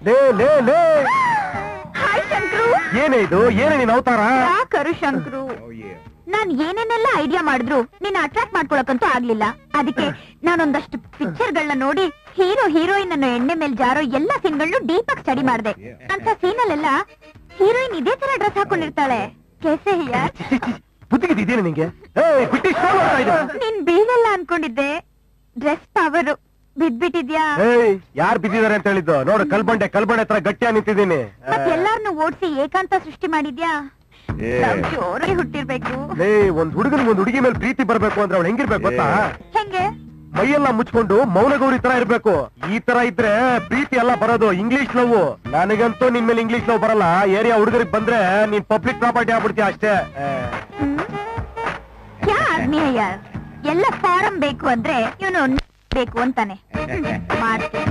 ಲೇ ಲೇ ಲೇ ಹಾಯ್ ಶಂಕ್ರು ಏನೇ ಇದು ಏನೇ ನೀನ್ ಅವತಾರ ಯಾಕರು ಶಂಕ್ರು ನಾನ್ ಏನೇನೆಲ್ಲ ಐಡಿಯಾ ಮಾಡಿದ್ರು ನಿನ್ನ ಅಟ್ರಾಕ್ಟ್ ಮಾಡ್ಕೊಳಕ್ಕಂತೂ ಆಗ್ಲಿಲ್ಲ ಅದಕ್ಕೆ ನಾನೊಂದಷ್ಟು ಪಿಕ್ಚರ್ ಗಳನ್ನ ನೋಡಿ ಹೀರೋ ಹೀರೋಯಿನ್ ಅನ್ನು ಎಣ್ಣೆ ಮೇಲೆ ಜಾರೋ ಎಲ್ಲ ಸೀನ್ ಗಳನ್ನು ಡೀಪ್ ಆಗಿ ಸ್ಟಡಿ ಮಾಡಿದೆ ಅಂತ ಸೀನ್ ಅಲ್ಲೆಲ್ಲ ಹೀರೋಯಿನ್ ಇದೇ ತರ ಡ್ರೆಸ್ ಹಾಕೊಂಡಿರ್ತಾಳೆ ಕೆಸೆ ಯಾರ್ ಬುದ್ಧಿಗಿದ್ದೇನೆ ನಿಂಗೆ ಏಯ್ ಬಿಟ್ಟಿ ಸ್ಲೋ ಮಾಡ್ತಾ ಇದ್ದ ನೀನ್ ಬೀಳಲ್ಲ ಅನ್ಕೊಂಡಿದ್ದೆ ಡ್ರೆಸ್ ಪವರ್ ಬಿದ್ಬಿಟ್ಟಿದ್ಯಾ ಏಯ್ ಯಾರ್ ಬಿದ್ದಿದಾರೆ ಅಂತ ಹೇಳಿದ್ದು ನೋಡು ಕಲ್ಬಂಡೆ ಕಲ್ಬಂಡೆ ಹತ್ರ ಗಟ್ಟಿಯಾಗಿ ನಿಂತಿದ್ದೀನಿ ಮತ್ ಎಲ್ಲಾರ್ನು ಓಡ್ಸಿ ಏಕಾಂತ ಸೃಷ್ಟಿ ಮಾಡಿದ್ಯಾ ಏ. ನಾವ್ ಜೋರಾಗಿ ಹುಟ್ಟಿರ್ಬೇಕು ಲೇ ಒಂದ್ ಹುಡುಗನಿಗೆ ಒಂದ್ ಹುಡುಗಿ ಮೇಲೆ ಪ್ರೀತಿ ಬರ್ಬೇಕು ಅಂದ್ರೆ ಅವ್ಳು ಹೆಂಗಿರ್ಬೇಕು ಗೊತ್ತಾ ಹೆಂಗೆ ಮೈಯೆಲ್ಲ ಮುಚ್ಕೊಂಡು ಮೌನಗೌರಿ ತರ ಇರ್ಬೇಕು ಈ ತರ ಇದ್ರೆ ಪ್ರೀತಿ ಎಲ್ಲ ಬರೋದು ಇಂಗ್ಲಿಷ್ ಲವ್ ನನಗಂತೂ ನಿನ್ ಮೇಲೆ ಇಂಗ್ಲಿಷ್ ಲವ್ ಬರಲ್ಲ ಏರಿಯಾ ಹುಡುಗರಿಗೆ ಬಂದ್ರೆ ನೀನ್ ಪಬ್ಲಿಕ್ ಪ್ರಾಪರ್ಟಿ ಆಗ್ಬಿಡ್ತೀಯ ಅಷ್ಟೇ ಏ. ಹ್ಮ್? ಯಾ ಆದ್ಮಿ है ಯಾರ್ ಎಲ್ಲ ಫಾರಂ ಬೇಕು ಅಂದ್ರೆ ಇವನು ಬೇಕು ಅಂತಾನೆ ಮಾಡ್ತೀನಿ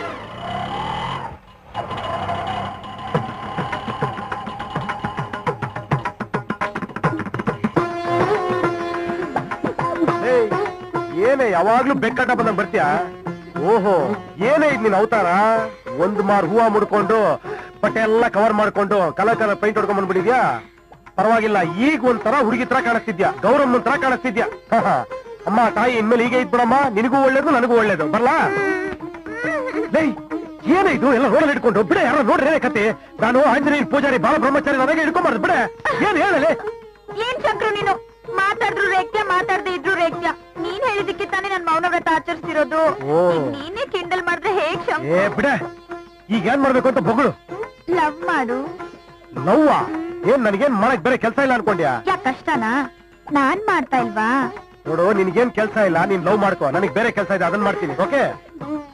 ಏಯ್, ಏನೇ ಯಾವಾಗ್ಲೂ ಬೆಕ್ಕಟ ಬಂದಂಗ್ ಬರ್ತೀಯ ಓಹೋ ಏನೇ ಇದ್ ನಿನ್ ಅವತಾರ ಒಂದ್ ಮಾರ್ ಹೂವ ಮುಡ್ಕೊಂಡು ಬಟ್ಟೆ ಎಲ್ಲ ಕವರ್ ಮಾಡ್ಕೊಂಡು ಕಲರ್ ಕಲರ್ ಪೈಂಟ್ ಹೊಡ್ಕೊಂಡ್ ಬಂದ್ಬಿಟ್ಟಿದ್ಯಾ ಪರವಾಗಿಲ್ಲ ಈಗ ಒಂಥರ ಹುಡುಗಿ ತರ ಕಾಣಿಸ್ತಿದ್ಯಾ ಗೌರಮ್ಮನ್ ತರ ಕಾಣಿಸ್ತಿದ್ಯಾ ಅಮ್ಮ ತಾಯಿ ಇನ್ಮೇಲೆ ಹೀಗೆ ಇದ್ಬಿಡಮ್ಮ ನಿನಗೂ ಒಳ್ಳೇದು ನನಗೂ ಒಳ್ಳೇದು ಬರ್ಲಾ ಲೇ ಏನೇ ಇದು ಎಲ್ಲ ರೋಡಲ್ಲಿ ಇಟ್ಕೊಂಡು ಬಿಡೆ ಯಾರೋ ನೋಡ್ರಿ ಏನೇ ಕತೆ ನಾನು ಆಂಜನೇಯ ಪೂಜಾರಿ ಬಾಲ ಬ್ರಹ್ಮಚಾರಿ ನನಗೆ ಹಿಡ್ಕೊಂಬಾರ್ದು ಬಿಡೆ ಏನ್ ಹೇಳಲೇ ಏನ್ ಚಕ್ರು ನೀನು ಮಾತಾಡ್ರು ರೇಖ್ಯ ಮಾತಾಡ್ದೆ ಇದ್ರು ರೇಖ್ಯ ನೀನ್ ಹೇಳಿದಕ್ಕೆ ತಾನೇ ನನ್ ಮೌನ ವ್ರತ ಆಚರಿಸ್ತಿರೋದು ಓ. ಈಗ ನೀನೇ ಕಿಂಡಲ್ ಮಾಡಿದ್ರೆ ಹೇಗ್ ಏ ಬಿಡೆ ಈಗ ಏನ್ ಮಾಡ್ಬೇಕು ಅಂತ ಬೊಗಳು ಲವ್ ಮಾಡು ನೋವ್ವ ಏನ್ ನನಗೇನ್ ಮಾಡಕ್ ಬೇರೆ ಕೆಲ್ಸ ಇಲ್ಲ ಅನ್ಕೊಂಡ್ಯಾ ಯಾಕ್ ಕಷ್ಟನಾ ನಾನ್ ಮಾಡ್ತಾ ಇಲ್ವಾ ನೋಡು ನಿನ್ಗೇನ್ ಕೆಲ್ಸ ಇಲ್ಲ ನೀನ್ ಲವ್ ಮಾಡ್ಕೋ ನನಗ್ ಬೇರೆ ಕೆಲ್ಸ ಇದೆ ಅದನ್ನ ಮಾಡ್ತೀನಿ ಓಕೆ